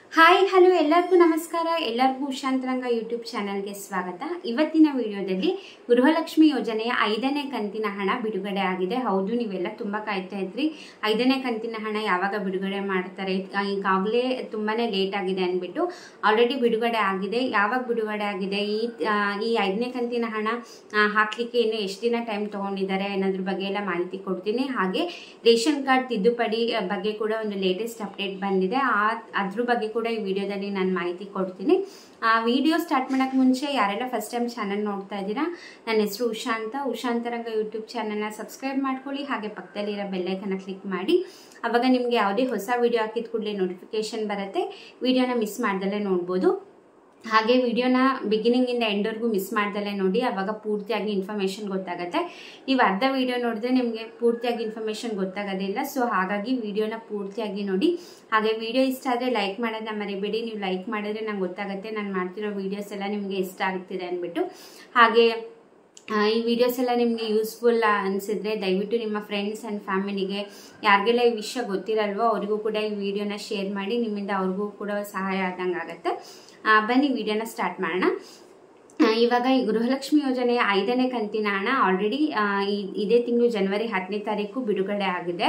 hi hello ಎಲ್ಲರಿಗೂ ನಮಸ್ಕಾರ ಎಲ್ಲರಿಗೂ ಶಾಂತರಂಗ ಯೂಟ್ಯೂಬ್ ಚಾನಲ್ಗೆ ಸ್ವಾಗತ ಇವತ್ತಿನ ವಿಡಿಯೋದಲ್ಲಿ ಗೃಹಲಕ್ಷ್ಮಿ ಯೋಜನೆಯ ಐದನೇ ಕಂತಿನ ಹಣ ಬಿಡುಗಡೆ ಆಗಿದೆ ಹೌದು ನೀವೆಲ್ಲ ತುಂಬ ಕಾಯ್ತಾ ಇದ್ರಿ ಐದನೇ ಕಂತಿನ ಹಣ ಯಾವಾಗ ಬಿಡುಗಡೆ ಮಾಡ್ತಾರೆ ಈಗಾಗಲೇ ತುಂಬಾ ಲೇಟ್ ಆಗಿದೆ ಅಂದ್ಬಿಟ್ಟು ಆಲ್ರೆಡಿ ಬಿಡುಗಡೆ ಆಗಿದೆ ಯಾವಾಗ ಬಿಡುಗಡೆ ಆಗಿದೆ ಈ ಆ, ಈ ಐದನೇ ಕಂತಿನ ಹಣ ಆ, ಹಾಕ್ಲಿಕ್ಕೆ ಇನ್ನು ಎಷ್ಟು ದಿನ ಟೈಮ್ ತೊಗೊಂಡಿದ್ದಾರೆ ಅನ್ನೋದ್ರ ಬಗ್ಗೆ ಎಲ್ಲ ಮಾಹಿತಿ ಕೊಡ್ತೀನಿ ಹಾಗೆ ರೇಷನ್ ಕಾರ್ಡ್ ತಿದ್ದುಪಡಿ ಆ, ಬಗ್ಗೆ ಕೂಡ ಒಂದು ಲೇಟೆಸ್ಟ್ ಅಪ್ಡೇಟ್ ಬಂದಿದೆ ಆ ಅದ್ರ ಬಗ್ಗೆ ಕೂಡ ಈ ವಿಡಿಯೋದಲ್ಲಿ ನಾನು ಮಾಹಿತಿ ಕೊಡ್ತೀನಿ ಆ ವಿಡಿಯೋ ಸ್ಟಾರ್ಟ್ ಮಾಡೋಕ್ಕೆ ಮುಂಚೆ ಯಾರೆಲ್ಲ ಫಸ್ಟ್ ಟೈಮ್ ಚಾನಲ್ ನೋಡ್ತಾ ಇದ್ದೀರಾ ನನ್ನ ಹೆಸರು ಉಷಾ ಅಂತ ಉಷಾಂತರಂಗ ಯೂಟ್ಯೂಬ್ ಚಾನಲ್ನ ಸಬ್ಸ್ಕ್ರೈಬ್ ಮಾಡ್ಕೊಳ್ಳಿ ಹಾಗೆ ಪಕ್ಕದಲ್ಲಿರೋ ಬೆಲ್ಲೈಕನ್ನ ಕ್ಲಿಕ್ ಮಾಡಿ ಅವಾಗ ನಿಮಗೆ ಯಾವುದೇ ಹೊಸ ವಿಡಿಯೋ ಹಾಕಿದ ಕೂಡಲೇ ನೋಟಿಫಿಕೇಶನ್ ಬರುತ್ತೆ ವಿಡಿಯೋನ ಮಿಸ್ ಮಾಡ್ದಲ್ಲೇ ನೋಡ್ಬೋದು ಹಾಗೆ ವಿಡಿಯೋನ ಬಿಗಿನಿಂಗಿಂದ ಎಂಡ್ವರೆಗೂ ಮಿಸ್ ಮಾಡ್ದಲ್ಲೇ ನೋಡಿ ಅವಾಗ ಪೂರ್ತಿಯಾಗಿ ಇನ್ಫಾರ್ಮೇಷನ್ ಗೊತ್ತಾಗುತ್ತೆ ನೀವು ಅರ್ಧ ವಿಡಿಯೋ ನೋಡಿದ್ರೆ ನಿಮಗೆ ಪೂರ್ತಿಯಾಗಿ ಇನ್ಫಾರ್ಮೇಷನ್ ಗೊತ್ತಾಗೋದಿಲ್ಲ ಸೊ ಹಾಗಾಗಿ ವಿಡಿಯೋನ ಪೂರ್ತಿಯಾಗಿ ನೋಡಿ ಹಾಗೆ ವಿಡಿಯೋ ಇಷ್ಟ ಆದರೆ ಲೈಕ್ ಮಾಡೋದನ್ನ ಮರಿಬೇಡಿ ನೀವು ಲೈಕ್ ಮಾಡಿದ್ರೆ ನಂಗೆ ಗೊತ್ತಾಗುತ್ತೆ ನಾನು ಮಾಡ್ತಿರೋ ವಿಡಿಯೋಸ್ ಎಲ್ಲ ನಿಮಗೆ ಇಷ್ಟ ಆಗ್ತಿದೆ ಅಂದ್ಬಿಟ್ಟು ಹಾಗೆ ಆ, ಈ ವಿಡಿಯೋಸ್ ಎಲ್ಲ ನಿಮಗೆ ಯೂಸ್ಫುಲ್ ಅನಿಸಿದ್ರೆ ದಯವಿಟ್ಟು ನಿಮ್ಮ ಫ್ರೆಂಡ್ಸ್ ಆ್ಯಂಡ್ ಫ್ಯಾಮಿಲಿಗೆ ಯಾರಿಗೆಲ್ಲ ಈ ವಿಷಯ ಗೊತ್ತಿರಲ್ವೋ ಅವರಿಗೂ ಕೂಡ ಈ ವಿಡಿಯೋನ ಶೇರ್ ಮಾಡಿ ನಿಮ್ಮಿಂದ ಅವ್ರಿಗೂ ಕೂಡ ಸಹಾಯ ಆದಂಗೆ ಆಗುತ್ತೆ ಆ, ಬನ್ನಿ ವಿಡಿಯೋನ ಸ್ಟಾರ್ಟ್ ಮಾಡೋಣ ಆ, ಇವಾಗ ಈ ಗೃಹಲಕ್ಷ್ಮಿ ಯೋಜನೆಯ ಐದನೇ ಕಂತಿನ ಹಣ ಆಲ್ರೆಡಿ ಇದೇ ತಿಂಗಳು ಜನವರಿ ಹತ್ತನೇ ತಾರೀಕು ಬಿಡುಗಡೆ ಆಗಿದೆ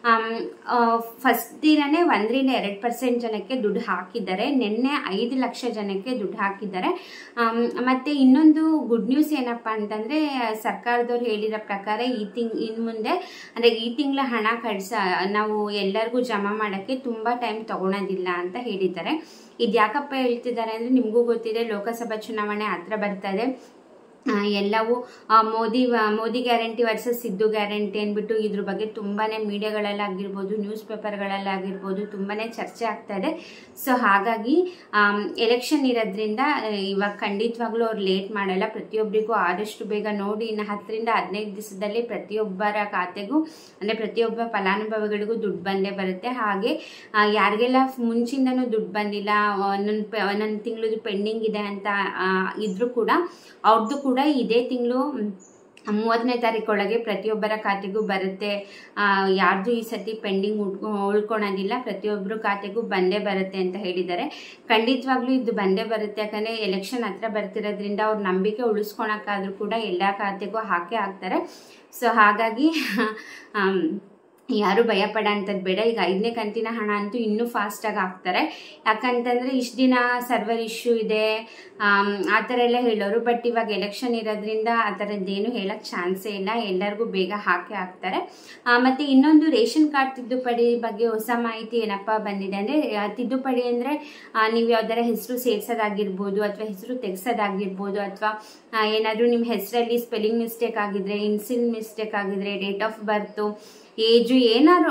ಫಸ್ಟ್ ದಿನನೇ ಒಂದರಿಂದ ಎರಡು ಪರ್ಸೆಂಟ್ ಜನಕ್ಕೆ ದುಡ್ಡು ಹಾಕಿದ್ದಾರೆ ನಿನ್ನೆ ಐದು ಲಕ್ಷ ಜನಕ್ಕೆ ದುಡ್ಡು ಹಾಕಿದ್ದಾರೆ ಆಮ್, ಮತ್ತೆ ಇನ್ನೊಂದು ಗುಡ್ ನ್ಯೂಸ್ ಏನಪ್ಪಾ ಅಂತಂದ್ರೆ ಸರ್ಕಾರದವ್ರು ಹೇಳಿದ ಪ್ರಕಾರ ಈ ತಿಂಗ್ ಇನ್ನು ಮುಂದೆ ಅಂದ್ರೆ ಈ ತಿಂಗಳ ಹಣ ಕಳ್ಸ ನಾವು ಎಲ್ಲರಿಗೂ ಜಮಾ ಮಾಡೋಕ್ಕೆ ತುಂಬಾ ಟೈಮ್ ತಗೊಳೋದಿಲ್ಲ ಅಂತ ಹೇಳಿದ್ದಾರೆ ಇದು ಯಾಕಪ್ಪ ಹೇಳ್ತಿದ್ದಾರೆ ಅಂದ್ರೆ ನಿಮಗೂ ಗೊತ್ತಿದೆ ಲೋಕಸಭಾ ಚುನಾವಣೆ ಹತ್ರ ಬರ್ತಾ ಇದೆ ಆ, ಎಲ್ಲವೂ ಆ, Modi Modi guarantee versus Siddu guarantee ಅಂದ್ಬಿಟ್ಟು ಇದ್ರ ಬಗ್ಗೆ ತುಂಬಾನೇ ಮೀಡಿಯಾಗಳಲ್ಲಾಗಿರ್ಬೋದು ನ್ಯೂಸ್ ಪೇಪರ್ಗಳಲ್ಲಾಗಿರ್ಬೋದು ತುಂಬಾನೇ ಚರ್ಚೆ ಆಗ್ತಾ ಇದೆ ಸೊ ಹಾಗಾಗಿ ಎಲೆಕ್ಷನ್ ಇರೋದ್ರಿಂದ ಆ, ಇವಾಗ ಖಂಡಿತವಾಗ್ಲೂ ಅವ್ರು ಲೇಟ್ ಮಾಡಲ್ಲ ಪ್ರತಿಯೊಬ್ಬರಿಗೂ ಆದಷ್ಟು ಬೇಗ ನೋಡಿ ಇನ್ನು ಹತ್ತರಿಂದ ಹದಿನೈದು ದಿವಸದಲ್ಲಿ ಪ್ರತಿಯೊಬ್ಬರ ಖಾತೆಗೂ ಅಂದರೆ ಪ್ರತಿಯೊಬ್ಬ ಫಲಾನುಭವಿಗಳಿಗೂ ದುಡ್ಡು ಬಂದೇ ಬರುತ್ತೆ ಹಾಗೆ ಆ, ಯಾರಿಗೆಲ್ಲ ಮುಂಚಿಂದನೂ ದುಡ್ಡು ಬಂದಿಲ್ಲ ಒಂದೊಂದು ಒಂದೊಂದು ತಿಂಗಳದು ಪೆಂಡಿಂಗ್ ಇದೆ ಅಂತ ಆ, ಇದ್ರೂ ಕೂಡ ಅವ್ರದ್ದು ಕೂಡ ಇದೇ ತಿಂಗಳು ಮೂವತ್ತನೇ ತಾರೀಕೊಳಗೆ ಪ್ರತಿಯೊಬ್ಬರ ಖಾತೆಗೂ ಬರುತ್ತೆ ಆ, ಯಾರ್ದು ಈ ಸತಿ ಪೆಂಡಿಂಗ್ ಉಳ್ಕೊ ಉಳ್ಕೊಳೋದಿಲ್ಲ ಪ್ರತಿಯೊಬ್ಬರು ಖಾತೆಗೂ ಬಂದೇ ಬರುತ್ತೆ ಅಂತ ಹೇಳಿದ್ದಾರೆ ಖಂಡಿತವಾಗ್ಲೂ ಇದು ಬಂದೇ ಬರುತ್ತೆ ಯಾಕಂದರೆ ಎಲೆಕ್ಷನ್ ಹತ್ರ ಬರ್ತಿರೋದ್ರಿಂದ ಅವ್ರ ನಂಬಿಕೆ ಉಳಿಸ್ಕೊಳಕ್ಕಾದ್ರೂ ಕೂಡ ಎಲ್ಲ ಖಾತೆಗೂ ಹಾಕೇ ಹಾಕ್ತಾರೆ ಸೊ ಹಾಗಾಗಿ ಆಮ್, ಯಾರು ಭಯ ಪಡೋಂಥದ್ದು ಬೇಡ ಈಗ ಐದನೇ ಕಂತಿನ ಹಣ ಅಂತೂ ಇನ್ನೂ ಫಾಸ್ಟಾಗಿ ಹಾಕ್ತಾರೆ ಯಾಕಂತಂದರೆ ಇಷ್ಟು ದಿನ ಸರ್ವರ್ ಇಶ್ಯೂ ಇದೆ ಆಮ್, ಆ ಥರ ಎಲ್ಲ ಹೇಳೋರು ಬಟ್ ಇವಾಗ ಎಲೆಕ್ಷನ್ ಇರೋದ್ರಿಂದ ಆ ಥರದ್ದೇನು ಹೇಳೋಕ್ಕೆ ಚಾನ್ಸೇ ಇಲ್ಲ ಎಲ್ಲರಿಗೂ ಬೇಗ ಹಾಕಿ ಹಾಕ್ತಾರೆ ಆ, ಮತ್ತೆ ಇನ್ನೊಂದು ರೇಷನ್ ಕಾರ್ಡ್ ತಿದ್ದುಪಡಿ ಬಗ್ಗೆ ಹೊಸ ಮಾಹಿತಿ ಏನಪ್ಪ ಬಂದಿದೆ ಅಂದರೆ ತಿದ್ದುಪಡಿ ಅಂದರೆ ನೀವು ಯಾವ್ದಾರ ಹೆಸರು ಸೇರ್ಸೋದಾಗಿರ್ಬೋದು ಅಥವಾ ಹೆಸರು ತೆಗ್ಸೋದಾಗಿರ್ಬೋದು ಅಥವಾ ಏನಾದರೂ ನಿಮ್ಮ ಹೆಸರಲ್ಲಿ ಸ್ಪೆಲ್ಲಿಂಗ್ ಮಿಸ್ಟೇಕ್ ಆಗಿದ್ರೆ ಇನ್ಸಿಲ್ ಮಿಸ್ಟೇಕ್ ಆಗಿದ್ರೆ ಡೇಟ್ ಆಫ್ ಬರ್ತು ಏಜು ಏನಾದ್ರು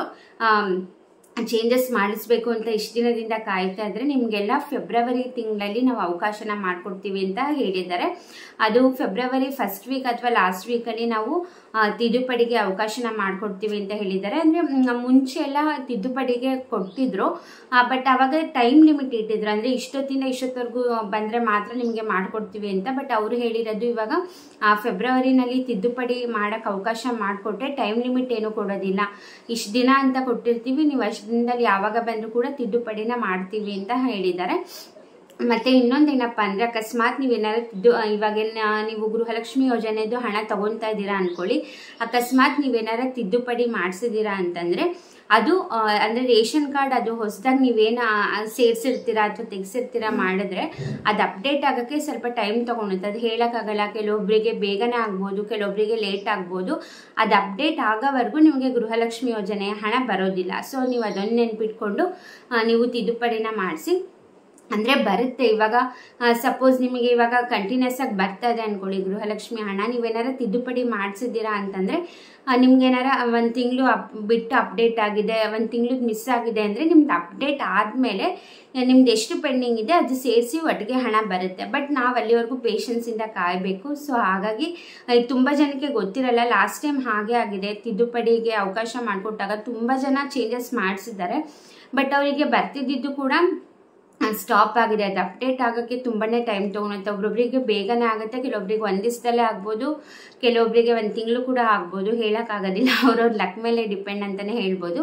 ಚೇಂಜಸ್ ಮಾಡಿಸ್ಬೇಕು ಅಂತ ಇಷ್ಟು ದಿನದಿಂದ ಕಾಯ್ತಾ ಇದ್ರೆ ನಿಮಗೆಲ್ಲ ಫೆಬ್ರವರಿ ತಿಂಗಳಲ್ಲಿ ನಾವು ಅವಕಾಶನ ಮಾಡಿಕೊಡ್ತೀವಿ ಅಂತ ಹೇಳಿದ್ದಾರೆ ಅದು ಫೆಬ್ರವರಿ ಫಸ್ಟ್ ವೀಕ್ ಅಥವಾ ಲಾಸ್ಟ್ ವೀಕಲ್ಲಿ ನಾವು ಆ, ತಿದ್ದುಪಡಿಗೆ ಅವಕಾಶನ ಮಾಡಿಕೊಡ್ತೀವಿ ಅಂತ ಹೇಳಿದ್ದಾರೆ ಅಂದರೆ ಮುಂಚೆ ಎಲ್ಲ ತಿದ್ದುಪಡಿಗೆ ಕೊಟ್ಟಿದ್ರು ಬಟ್ ಅವಾಗ ಟೈಮ್ ಲಿಮಿಟ್ ಇಟ್ಟಿದ್ರು ಅಂದರೆ ಇಷ್ಟೊತ್ತಿಂದ ಇಷ್ಟೊತ್ತವರೆಗೂ ಬಂದರೆ ಮಾತ್ರ ನಿಮಗೆ ಮಾಡಿಕೊಡ್ತೀವಿ ಅಂತ ಬಟ್ ಅವರು ಹೇಳಿರೋದು ಇವಾಗ ಆ, ಫೆಬ್ರವರಿನಲ್ಲಿ ತಿದ್ದುಪಡಿ ಮಾಡೋಕ್ಕೆ ಅವಕಾಶ ಮಾಡಿಕೊಟ್ರೆ ಟೈಮ್ ಲಿಮಿಟ್ ಏನು ಕೊಡೋದಿಲ್ಲ ಇಷ್ಟು ದಿನ ಅಂತ ಕೊಟ್ಟಿರ್ತೀವಿ ನೀವು ಅಷ್ಟು ದಿನದಲ್ಲಿ ಯಾವಾಗ ಬಂದರೂ ಕೂಡ ತಿದ್ದುಪಡಿನ ಮಾಡ್ತೀವಿ ಅಂತ ಹೇಳಿದ್ದಾರೆ ಮತ್ತೆ ಇನ್ನೊಂದೇನಪ್ಪ ಅಂದ್ರೆ ಅಕಸ್ಮಾತ್ ನೀವೇನಾದ್ರು ತಿದ್ದು ಇವಾಗ ನೀವು ಗೃಹಲಕ್ಷ್ಮಿ ಯೋಜನೆದು ಹಣ ತಗೊತಾ ಇದ್ದೀರಾ ಅನ್ಕೊಳ್ಳಿ ಅಕಸ್ಮಾತ್ ನೀವೇನಾರ ತಿದ್ದುಪಡಿ ಮಾಡಿಸಿದ್ದೀರಾ ಅಂತಂದ್ರೆ ಅದು ಆ, ಅಂದ್ರೆ ರೇಷನ್ ಕಾರ್ಡ್ ಅದು ಹೊಸದಾಗಿ ನೀವೇನು ಸೇರಿಸಿರ್ತೀರಾ ಅಥವಾ ತೆಗ್ಸಿರ್ತೀರಾ ಮಾಡಿದ್ರೆ ಅದು ಅಪ್ಡೇಟ್ ಆಗೋಕ್ಕೆ ಸ್ವಲ್ಪ ಟೈಮ್ ತೊಗೊಳುತ್ತೆ ಅದು ಹೇಳೋಕ್ಕಾಗಲ್ಲ ಕೆಲವೊಬ್ಬರಿಗೆ ಬೇಗನೆ ಆಗ್ಬೋದು ಕೆಲವೊಬ್ಬರಿಗೆ ಲೇಟ್ ಆಗ್ಬೋದು ಅದು ಅಪ್ಡೇಟ್ ಆಗೋವರೆಗೂ ನಿಮಗೆ ಗೃಹಲಕ್ಷ್ಮಿ ಯೋಜನೆಯ ಹಣ ಬರೋದಿಲ್ಲ ಸೊ ನೀವು ಅದನ್ನು ನೆನ್ಪಿಟ್ಕೊಂಡು ಆ, ನೀವು ತಿದ್ದುಪಡಿನ ಮಾಡಿಸಿ ಅಂದರೆ ಬರುತ್ತೆ ಇವಾಗ ಸಪೋಸ್ ನಿಮಗೆ ಇವಾಗ ಕಂಟಿನ್ಯೂಸ್ ಆಗಿ ಬರ್ತಾ ಇದೆ ಅನ್ಕೊಳ್ಳಿ ಗೃಹಲಕ್ಷ್ಮಿ ಹಣ ನೀವೇನಾರ ತಿದ್ದುಪಡಿ ಮಾಡಿಸಿದ್ದೀರಾ ಅಂತಂದರೆ ನಿಮ್ಗೇನಾರ ಒಂದು ತಿಂಗಳು ಅಪ್ ಬಿಟ್ಟು ಅಪ್ಡೇಟ್ ಆಗಿದೆ ಒಂದು ತಿಂಗ್ಳಿಗೆ ಮಿಸ್ ಆಗಿದೆ ಅಂದರೆ ನಿಮ್ದು ಅಪ್ಡೇಟ್ ಆದಮೇಲೆ ನಿಮ್ದು ಎಷ್ಟು ಪೆಂಡಿಂಗ್ ಇದೆ ಅದು ಸೇರಿಸಿ ಒಟ್ಟಿಗೆ ಹಣ ಬರುತ್ತೆ ಬಟ್ ನಾವು ಅಲ್ಲಿವರೆಗೂ ಪೇಷನ್ಸಿಂದ ಕಾಯಬೇಕು ಸೊ ಹಾಗಾಗಿ ತುಂಬ ಜನಕ್ಕೆ ಗೊತ್ತಿರಲ್ಲ ಲಾಸ್ಟ್ ಟೈಮ್ ಹಾಗೆ ಆಗಿದೆ ತಿದ್ದುಪಡಿಗೆ ಅವಕಾಶ ಮಾಡಿಕೊಟ್ಟಾಗ ತುಂಬ ಜನ ಚೇಂಜಸ್ ಮಾಡಿಸಿದ್ದಾರೆ ಬಟ್ ಅವರಿಗೆ ಬರ್ತಿದ್ದಿದ್ದು ಕೂಡ ಸ್ಟಾಪ್ ಆಗಿದೆ ಅದು ಅಪ್ಡೇಟ್ ಆಗೋಕ್ಕೆ ತುಂಬಾನೇ ಟೈಮ್ ತೊಗೊಳುತ್ತೆ ಒಬ್ರೊಬ್ರಿಗೆ ಬೇಗನೆ ಆಗುತ್ತೆ ಕೆಲವೊಬ್ರಿಗೆ ಒಂದು ದಿವಸದಲ್ಲೇ ಆಗ್ಬೋದು ಕೆಲವೊಬ್ರಿಗೆ ಒಂದು ತಿಂಗಳು ಕೂಡ ಆಗ್ಬೋದು ಹೇಳೋಕ್ಕಾಗೋದಿಲ್ಲ ಅವ್ರವ್ರ ಲಕ್ ಮೇಲೆ ಡಿಪೆಂಡ್ ಅಂತಲೇ ಹೇಳ್ಬೋದು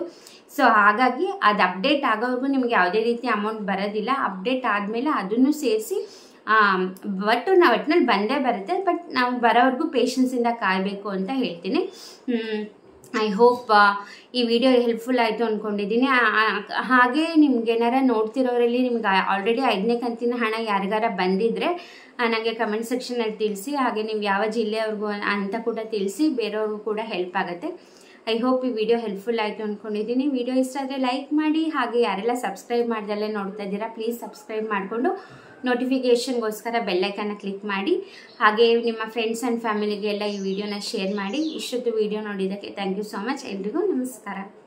ಸೊ ಹಾಗಾಗಿ ಅದು ಅಪ್ಡೇಟ್ ಆಗೋವರೆಗೂ ನಿಮಗೆ ಯಾವುದೇ ರೀತಿ ಅಮೌಂಟ್ ಬರೋದಿಲ್ಲ ಅಪ್ಡೇಟ್ ಆದಮೇಲೆ ಅದನ್ನು ಸೇರಿಸಿ ಬಟ್ ನಾವು ಒಟ್ಟಿನಲ್ಲಿ ಬಂದೇ ಬರುತ್ತೆ ಬಟ್ ನಾವು ಬರೋವರೆಗೂ ಪೇಷನ್ಸಿಂದ ಕಾಯಬೇಕು ಅಂತ ಹೇಳ್ತೀನಿ ಐ ಹೋಪ್ ಈ ವಿಡಿಯೋ ಹೆಲ್ಪ್ಫುಲ್ ಆಯಿತು ಅಂದ್ಕೊಂಡಿದ್ದೀನಿ ಹಾಗೆ ನಿಮ್ಗೆ ಏನಾರ ನೋಡ್ತಿರೋರಲ್ಲಿ ನಿಮ್ಗೆ ಆಲ್ರೆಡಿ ಐದನೇ ಕಂತಿನ ಹಣ ಯಾರಿಗಾರ ಬಂದಿದ್ದರೆ ನನಗೆ ಕಮೆಂಟ್ ಸೆಕ್ಷನಲ್ಲಿ ತಿಳಿಸಿ ಹಾಗೆ ನೀವು ಯಾವ ಜಿಲ್ಲೆಯವ್ರಿಗೂ ಅಂತ ಕೂಡ ತಿಳಿಸಿ ಬೇರೆಯವ್ರಿಗೂ ಕೂಡ ಹೆಲ್ಪ್ ಆಗುತ್ತೆ ಐ ಹೋಪ್ ಈ ವಿಡಿಯೋ ಹೆಲ್ಪ್ಫುಲ್ ಆಯಿತು ಅಂದ್ಕೊಂಡಿದ್ದೀನಿ ವಿಡಿಯೋ ಇಷ್ಟ ಆದರೆ ಲೈಕ್ ಮಾಡಿ ಹಾಗೆ ಯಾರೆಲ್ಲ ಸಬ್ಸ್ಕ್ರೈಬ್ ಮಾಡ್ದಲ್ಲೇ ನೋಡ್ತಾ ಇದ್ದೀರಾ ಪ್ಲೀಸ್ ಸಬ್ಸ್ಕ್ರೈಬ್ ಮಾಡಿಕೊಂಡು ನೋಟಿಫಿಕೇಷನ್ಗೋಸ್ಕರ ಬೆಲ್ಲೈಕನ್ನ ಕ್ಲಿಕ್ ಮಾಡಿ ಹಾಗೆ ನಿಮ್ಮ ಫ್ರೆಂಡ್ಸ್ ಆ್ಯಂಡ್ ಫ್ಯಾಮಿಲಿಗೆ ಎಲ್ಲ ಈ ವಿಡಿಯೋನ ಶೇರ್ ಮಾಡಿ ಇಷ್ಟೊತ್ತು ವಿಡಿಯೋ ನೋಡಿದ್ದಕ್ಕೆ ಥ್ಯಾಂಕ್ ಯು ಸೊ ಮಚ್ ಎಲ್ರಿಗೂ ನಮಸ್ಕಾರ